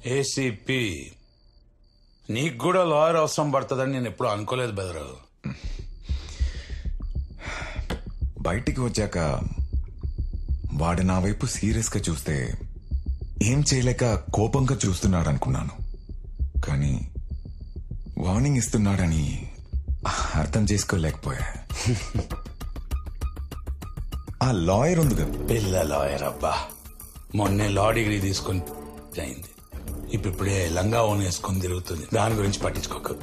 ACP నీకు కూడా lawyer అవసరం పడుతుందని నేను ఎప్పుడు అనుకోలేదు బెదరు బయటికి వచ్చాక వాడు నా వైపు సీరియస్ గా చూస్తే ఏం చేయలేక కోపంగా చూస్తున్నాడు అనుకున్నాను కానీ వార్నింగ్ ఇస్తున్నాడని అర్థం చేసుకోలేకపోయా ఆ లాయర్ ఉంది కదా పిల్ల లాయర్ అబ్బా మొన్నే లా డిగ్రీ తీసుకొని అయింది ఇప్పుడే లంగా ఓన్ వేసుకొని తిరుగుతుంది దాని గురించి పట్టించుకోక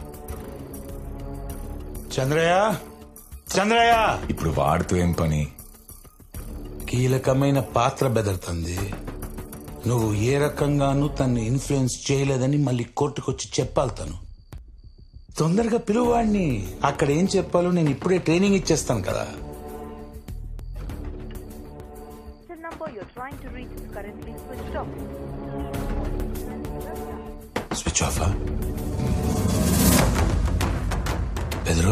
చంద్రయ్య చంద్రయ్య ఇప్పుడు వాడితో ఏం పని కీలకమైన పాత్ర బెదరుతుంది నువ్వు ఏ రకంగానూ తన్ని ఇన్ఫ్లుయెన్స్ చేయలేదని మళ్ళీ కోర్టుకొచ్చి చెప్పాలి తను తొందరగా పిలువాడిని అక్కడ ఏం చెప్పాలో నేను ఇప్పుడే ట్రైనింగ్ ఇచ్చేస్తాను కదా The number you're trying to reach is currently switched off. Switch off బెదరు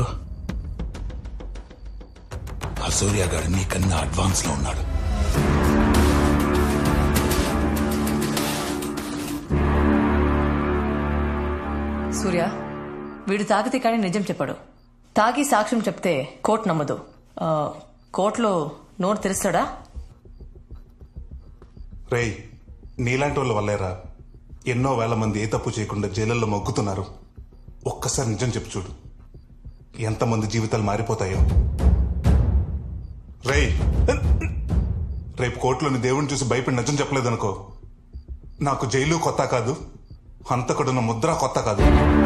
ఆ సూర్య గారు నీకన్నా అడ్వాన్స్ లో ఉన్నాడు సూర్య వీడు తాగితే కానీ నిజం చెప్పాడు తాగి సాక్ష్యం చెప్తే కోర్టు నమ్మదు ఆ, కోర్టులో నోరు తెరుస్తాడా రేయ్ నీలాంటి వాళ్ళ వల్లేరా ఎన్నో వేల మంది ఏ తప్పు చేయకుండా జైళ్ళల్లో మొగ్గుతున్నారు ఒక్కసారి నిజం చెప్పు చూడు ఎంతమంది జీవితాలు మారిపోతాయో రేయ్ రేపు కోర్టులోని దేవుడిని చూసి భయపడి నిజం చెప్పలేదనుకో నాకు జైలు కొత్త కాదు హంతకుడున్న ముద్ర కొత్త కాదు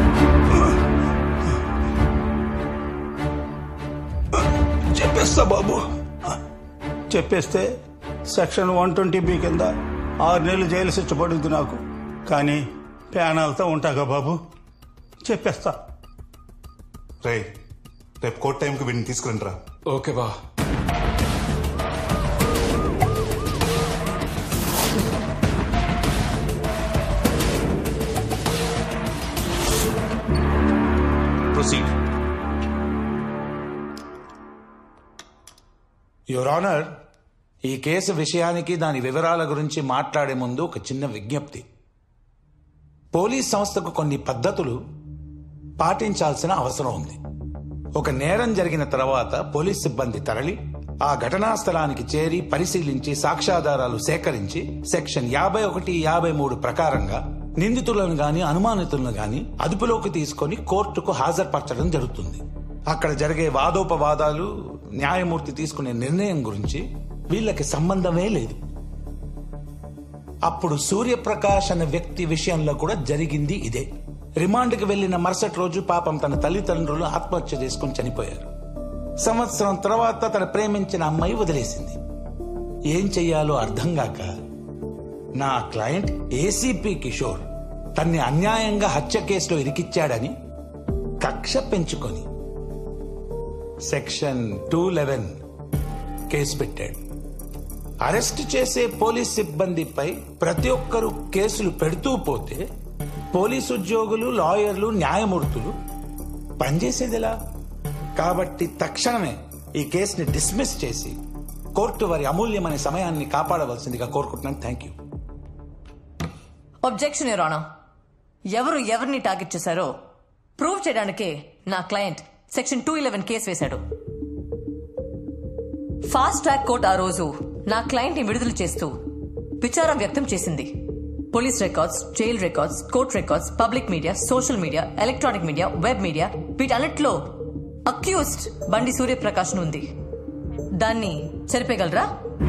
చెప్పేస్తా బాబు చెప్పేస్తే సెక్షన్ వన్ ట్వంటీ బి కింద ఆరు నెలలు జైలు శిక్ష పడుద్ది నాకు కానీ ప్యానాలతో ఉంటాగా బాబు చెప్పేస్తా రేయ్ రేపు కోర్టు టైంకి వీడిని తీసుకురండి రా ఓకే బా ప్రొసీడ్ యువర్ ఆనర్ ఈ కేసు విషయానికి దాని వివరాల గురించి మాట్లాడే ముందు ఒక చిన్న విజ్ఞప్తి పోలీస్ సంస్థకు కొన్ని పద్ధతులు పాటించాల్సిన అవసరం ఉంది ఒక నేరం జరిగిన తర్వాత పోలీస్ సిబ్బంది తరలి ఆ ఘటనా స్థలానికి చేరి పరిశీలించి సాక్ష్యాధారాలు సేకరించి సెక్షన్ యాభై ఒకటి యాభై మూడు ప్రకారంగా నిందితులను గాని అనుమానితులను గాని అదుపులోకి తీసుకొని కోర్టుకు హాజరుపరచడం జరుగుతుంది అక్కడ జరిగే వాదోపవాదాలు న్యాయమూర్తి తీసుకునే నిర్ణయం గురించి వీళ్ళకి సంబంధమే లేదు అప్పుడు సూర్యప్రకాష్ అనే వ్యక్తి విషయంలో కూడా జరిగింది ఇదే రిమాండ్కి వెళ్లిన మరుసటి రోజు పాపం తన తల్లిదండ్రులు ఆత్మహత్య చేసుకుని చనిపోయారు సంవత్సరం తర్వాత తన ప్రేమించిన అమ్మాయి వదిలేసింది ఏం చెయ్యాలో అర్థం కాక నా క్లయింట్ ఏసీపీ కిషోర్ తన్ని అన్యాయంగా హత్య కేసులో ఇరికిచ్చాడని కక్ష పెంచుకొని సెక్షన్ టూ లెవెన్ కేసు పెట్టాడు అరెస్ట్ చేసే పోలీస్ సిబ్బందిపై ప్రతి ఒక్కరూ కేసులు పెడుతూ పోతే పోలీసు ఉద్యోగులు లాయర్లు న్యాయమూర్తులు పనిచేసేదిలా కాబట్టి తక్షణమే ఈ కేసుని డిస్మిస్ చేసి కోర్టు వారి అమూల్యమైన సమయాన్ని కాపాడవలసిందిగా కోరుకుంటున్నాను థ్యాంక్ యూ అబ్జెక్షన్ రానా ఎవరు ఎవరిని టార్గెట్ చేశారో ప్రూవ్ చేయడానికే నా client section two eleven case వేశాడు ఫాస్ట్ ట్రాక్ కోర్ట్ ఆ రోజు నా క్లయింట్ ని విడుదల చేస్తూ విచారం వ్యక్తం చేసింది police records jail records court records public media social media electronic media web media వీటన్నిటిలో అక్యూస్డ్ బండి సూర్యప్రకాష్ ఉంది దాన్ని చెరిపేయగలరా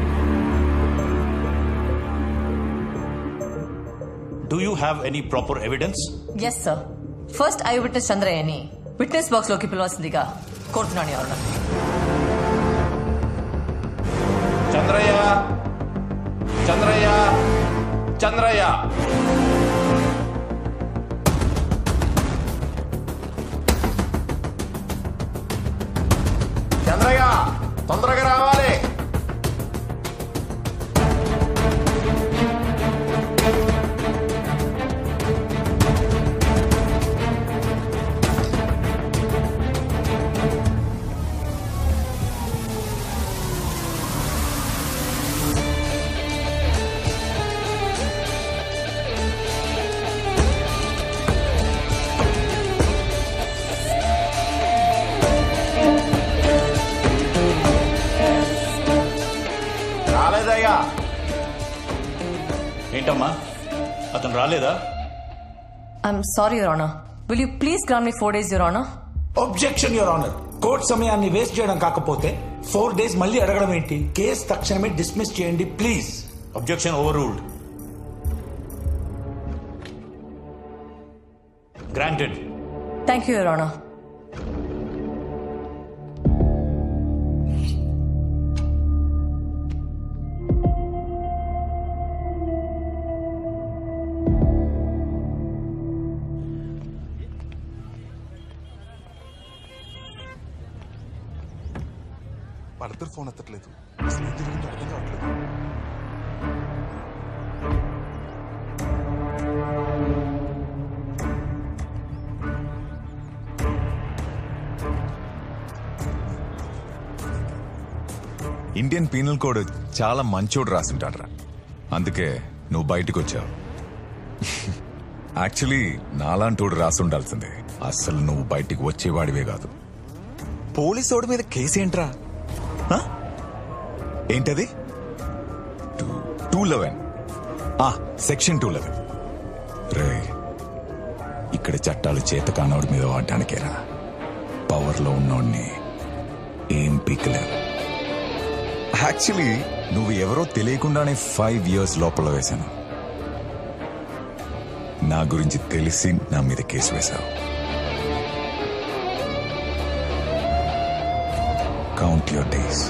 do you have any proper evidence yes sir first I witness చంద్రయ్యని విట్నెస్ బాక్స్ లోకి పిలవాల్సిందిగా కోరుతున్నాను ఎవరు చంద్రయ్య చంద్రయ్య చంద్రయ్య చంద్రయ్య తొందరగా రావాలి ఏంటమ్మా అతను రాలేదా I'm sorry your honour will you please grant me four days your honour objection your honour court సమయాన్ని వేస్ట్ చేయడం కాకపోతే ఫోర్ డేస్ మళ్ళీ అడగడం ఏంటి కేసు తక్షణమే డిస్మిస్ చేయండి please objection overruled granted thank you your honour వాళ్ళిద్దరు phone ఎత్తట్లేదు అసలు ఏం జరిగిందో అర్థం కావట్లేదు ఇండియన్ పీనల్ కోడ్ చాలా మంచోడు రాసింటాడ్రా అందుకే నువ్వు బయటకు వచ్చావు యాక్చువల్లీ నాలాంటోడు రాసి ఉండాల్సిందే అస్సలు నువ్వు బయటికి వచ్చేవాడివే కాదు పోలీసోడి మీద కేసు ఏంట్రా హ? ఏంటది two eleven section two eleven రే ఇక్కడ చట్టాలు చేత కానోడి మీద వాడడానికేరా పవర్లో ఉన్నోడిని ఏం పీకలేరు యాక్చువల్లీ నువ్వు ఎవరో తెలియకుండానే ఫైవ్ ఇయర్స్ లోపల వేశాను నా గురించి తెలిసి నా మీద కేసు వేశావు కౌంట్ యువర్ డేస్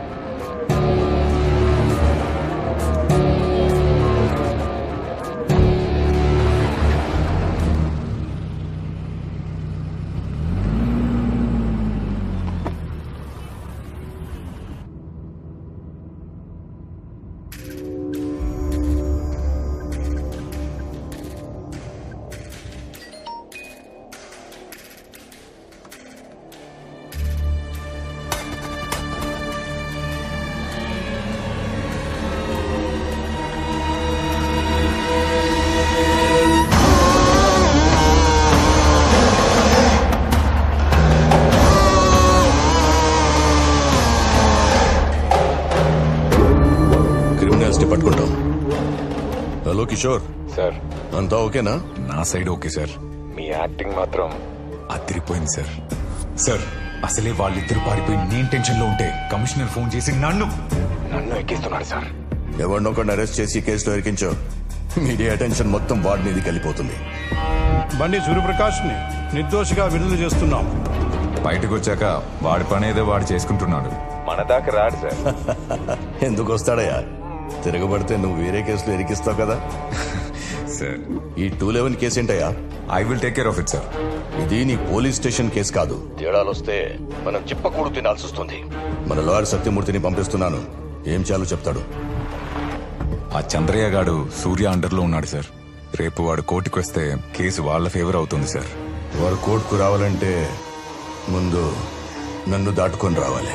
క్రిమినల్స్ ని పట్టుకుంటాం హలో కిషోర్ సార్ అంతా ఓకేనా నా సైడ్ ఓకే సార్ మీ యాక్టింగ్ మాత్రం అదిరిపోయింది సార్ సార్ అసలే వాళ్ళిద్దరు పారిపోయి నేను టెన్షన్ లో ఉంటే కమిషనర్ ఫోన్ చేసి నన్ను నన్ను ఎక్కిస్తున్నాడు సార్ ఎవరినొకరిని అరెస్ట్ చేసి కేసులో ఇరికించో మీడియా అటెన్షన్ మొత్తం వాడి మీదకి వెళ్ళిపోతుంది బండి సూర్యప్రకాష్ ని నిర్దోషిగా విడుదల చేస్తున్నాం బయటకు వచ్చాక వాడి పని ఏదో వాడు చేసుకుంటున్నాడు మన దాకా రాడు సార్ ఎందుకు వస్తాడయ్యా తిరగబడితే నువ్వు వేరే కేసులో ఇరికిస్తావు కదా సార్ ఈ టూ లెవెన్ కేసు ఏంటయ్యా I will take care of it sir ఇది నీ పోలీస్ స్టేషన్ కేసు కాదు తేడాలు వస్తే మనం చిప్పకూడు తినాల్సి వస్తుంది మన లాయర్ సత్యమూర్తిని పంపిస్తున్నాను ఏం చేయాలో చెప్తాడు ఆ చంద్రయ్య గాడు సూర్య అండర్లో ఉన్నాడు సార్ రేపు వాడు కోర్టుకు వస్తే కేసు వాళ్ళ ఫేవర్ అవుతుంది సార్ వారు కోర్టుకు రావాలంటే ముందు నన్ను దాటుకొని రావాలి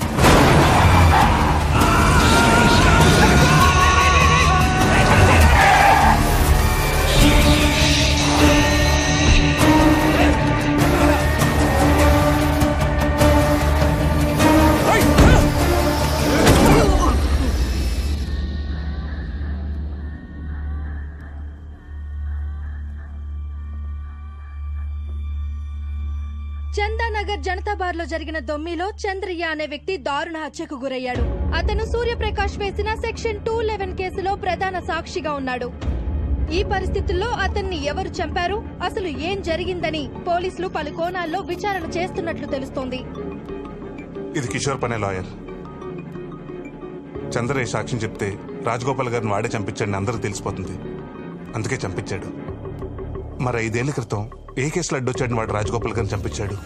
చందానగర్ జనతా బార్ లో జరిగిన దొమ్మిలో చంద్రయ్య అనే వ్యక్తి దారుణ హత్యకు గురయ్యాడు అతను సూర్యప్రకాష్ వేసిన సెక్షన్ టూ లెవెన్ కేసులో ప్రధాన సాక్షిగా ఉన్నాడు ఈ పరిస్థితుల్లో అతన్ని ఎవరు చంపారు అసలు ఏం జరిగిందని పోలీసులు పలు కోణాల్లో విచారణ చేస్తున్నట్లు తెలుస్తోంది ఇది కిషోర్ పనే లాయర్ చంద్రయ్య సాక్ష్యం చెప్తే రాజగోపాల్ గారిని వాడే చంపించాడని అందరూ తెలిసిపోతుంది అందుకే చంపించాడు మరి ఐదేళ్ల క్రితం ఏ కేసులో అడ్డొచ్చాడని వాడు రాజగోపాల్ గారిని చంపించాడు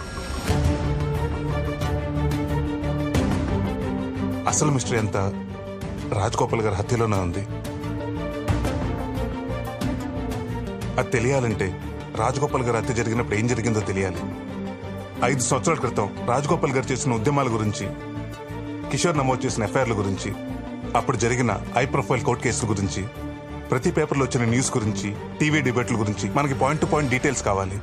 అసలు మిస్టరీ అంతా రాజగోపాల్ గారి హత్యలోనే ఉంది అది తెలియాలంటే రాజగోపాల్ గారి హత్య జరిగినప్పుడు ఏం జరిగిందో తెలియాలి ఐదు సంవత్సరాల క్రితం రాజగోపాల్ గారు చేసిన ఉద్యమాల గురించి కిషోర్ నమోదు చేసిన ఎఫ్ఐఆర్ల గురించి అప్పుడు జరిగిన హై ప్రొఫైల్ కోర్టు కేసుల గురించి ప్రతి పేపర్లో వచ్చిన న్యూస్ గురించి టీవీ డిబేట్ల గురించి మనకి పాయింట్ టు పాయింట్ డీటెయిల్స్ కావాలి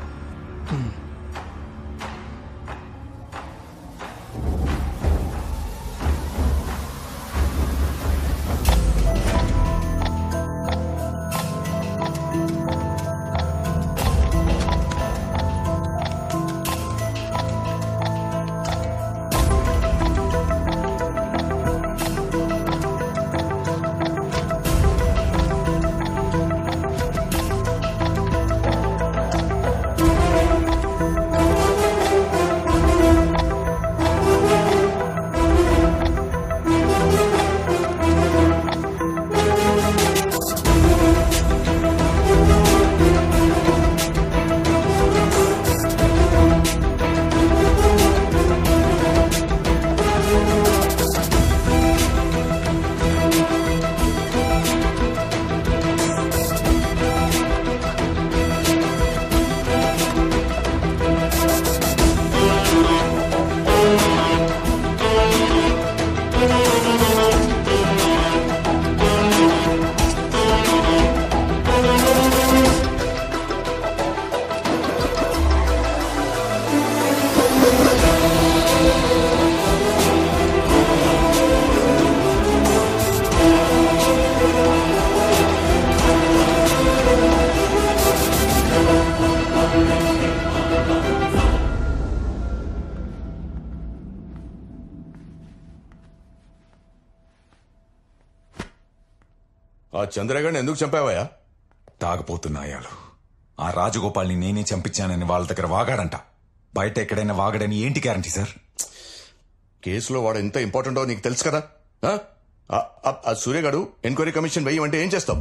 చంద్రగాడిని ఎందుకు చంపావయ్యా తాగపోతున్నాయాలు ఆ రాజగోపాల్ని నేనే చంపించానని వాళ్ళ దగ్గర వాగాడంట బయట ఎక్కడైనా వాగడని ఏంటి గ్యారంటీ సార్ కేసులో వాడు ఎంత ఇంపార్టెంటో నీకు తెలుసు కదా ఆ? ఆ- ఆ- ఆ సూర్యగాడు ఎంక్వైరీ కమిషన్ వెయ్యమంటే ఏం చేస్తావు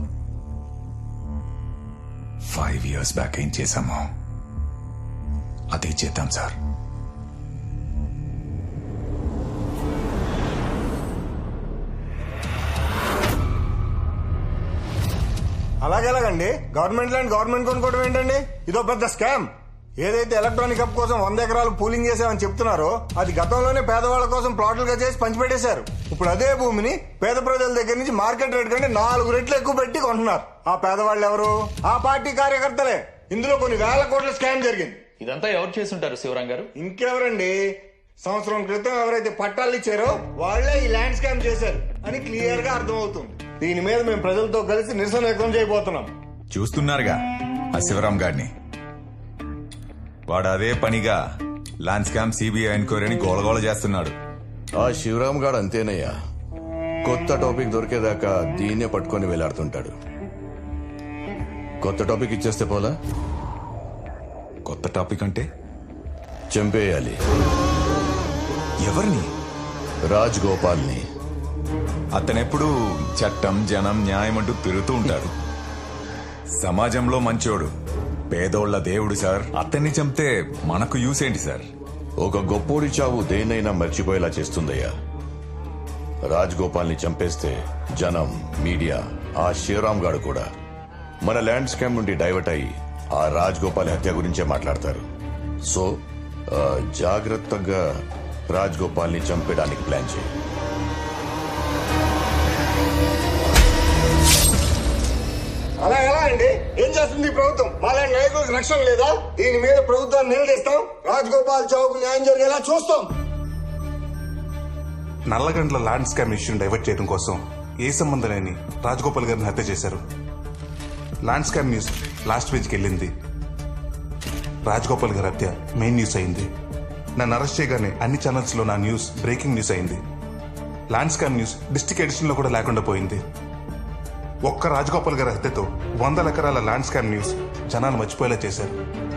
ఫైవ్ ఇయర్స్ బ్యాక్ ఏం చేశామో అదే చేద్దాం సార్ అలాగెలాగండి గవర్నమెంట్ ల్యాండ్ గవర్నమెంట్ కొనుక్కోవడం ఏంటండి ఇదో పెద్ద స్కామ్ ఏదైతే ఎలక్ట్రానిక్ హబ్ కోసం వంద ఎకరాలు పూలింగ్ చేసామని చెప్తున్నారో అది గతంలోనే పేదవాళ్ళ కోసం ప్లాట్లుగా చేసి పంచిపెట్టేశారు ఇప్పుడు అదే భూమిని పేద ప్రజల దగ్గర నుంచి మార్కెట్ రేట్ కంటే నాలుగు రెట్లు ఎక్కువ పెట్టి కొంటున్నారు ఆ పేదవాళ్ళు ఎవరు ఆ పార్టీ కార్యకర్తలే ఇందులో కొన్ని వేల కోట్ల స్కామ్ జరిగింది ఇదంతా ఎవరు చేస్తుంటారు శివరాం గారు ఇంకెవరండి సంవత్సరం క్రితం ఎవరైతే పట్టాలు ఇచ్చారో వాళ్లే ఈ ల్యాండ్ స్కామ్ చేశారు అని క్లియర్ గా అర్థమవుతుంది దీని మీద మేము ప్రజలతో కలిసి నిరసన వ్యక్తం చేయబోతున్నాం చూస్తున్నారుగా ఆ శివరాం గారిని వాడు అదే పనిగా ల్యాండ్ స్కామ్ సిబిఐ ఎంక్వైరీని గోలగోల చేస్తున్నాడు ఆ శివరామ్ గాడు అంతేనయ్యా కొత్త టాపిక్ దొరికేదాకా దీన్నే పట్టుకొని వేలాడుతుంటాడు కొత్త టాపిక్ ఇచ్చేస్తే పోలా కొత్త టాపిక్ అంటే చంపేయాలి ఎవరిని రాజ్ గోపాల్ని అతనెప్పుడు చట్టం జనం న్యాయం అంటూ తిరుగుతూ ఉంటాడు సమాజంలో మంచోడు పేదోళ్ల దేవుడు సార్ అతన్ని చంపితే మనకు యూస్ ఏంటి సార్ ఒక గొప్పోడి చావు దేన్నైనా మర్చిపోయేలా చేస్తుందయ్యా రాజ్ గోపాల్ని చంపేస్తే జనం మీడియా ఆ శివరామ్ గాడు కూడా మన ల్యాండ్ స్కామ్ నుండి డైవర్ట్ అయ్యి ఆ రాజ్ గోపాల్ హత్య గురించే మాట్లాడతారు సో ఆ, జాగ్రత్తగా రాజ్ గోపాల్ని చంపేయడానికి ప్లాన్ చేయి అలా ఎలా అండి ఏం చేస్తుంది ఈ ప్రభుత్వం మాలా నాయకులకు రక్షణ లేదా దీని మీద ప్రభుత్వాన్ని నిలదీస్తాం రాజగోపాల్ చౌక్ న్యాయం జరిగేలా చూస్తాం నల్లగండ్ల ల్యాండ్ స్కామ్ ఇష్యూని డైవర్ట్ చేయడం కోసం ఏ సంబంధం లేని రాజగోపాల్ గారిని హత్య చేశారు ల్యాండ్ స్కామ్ న్యూస్ లాస్ట్ పేజ్కి వెళ్ళింది రాజగోపాల్ గారి హత్య మెయిన్ న్యూస్ అయింది నన్ను అరెస్ట్ చేయగానే అన్ని ఛానల్స్ లో నా న్యూస్ బ్రేకింగ్ న్యూస్ అయింది land scam news district edition లో కూడా లేకుండా పోయింది ఒక్క రాజగోపాల్ గారి హత్యతో వందల ఎకరాల ల్యాండ్ స్కామ్ న్యూస్ జనాలు మర్చిపోయేలా చేశారు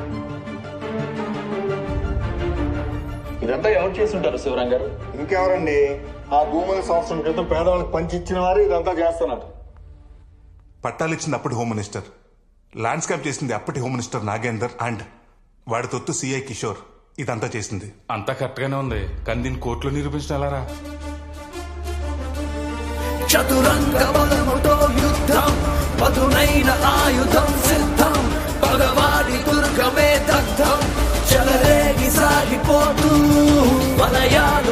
ఇదంతా ఎవరు చేస్తుంటారు శివరాం గారు ఇంకెవరండి ఆ భూముల సంవత్సరం క్రితం పేదవాళ్ళకి పంచి ఇచ్చిన వారు ఇదంతా చేస్తున్నారు పట్టాలిచ్చింది అప్పటి హోమ్ మినిస్టర్ ల్యాండ్ స్కాప్ చేసింది అప్పటి హోమ్ మినిస్టర్ నాగేందర్ అండ్ వాడి తొత్తు సిఐ కిషోర్ ఇదంతా చేసింది అంతా కరెక్ట్ గానే ఉంది కానీ దీన్ని కోర్టులో నిరూపించడం ఎలారా చతురంగ బలముతో యుద్ధం పదునైన ఆయుధం సిద్ధం పగవాడి దుర్గమే దగ్ధం చెలరేగి సాగిపోతూ వలయాల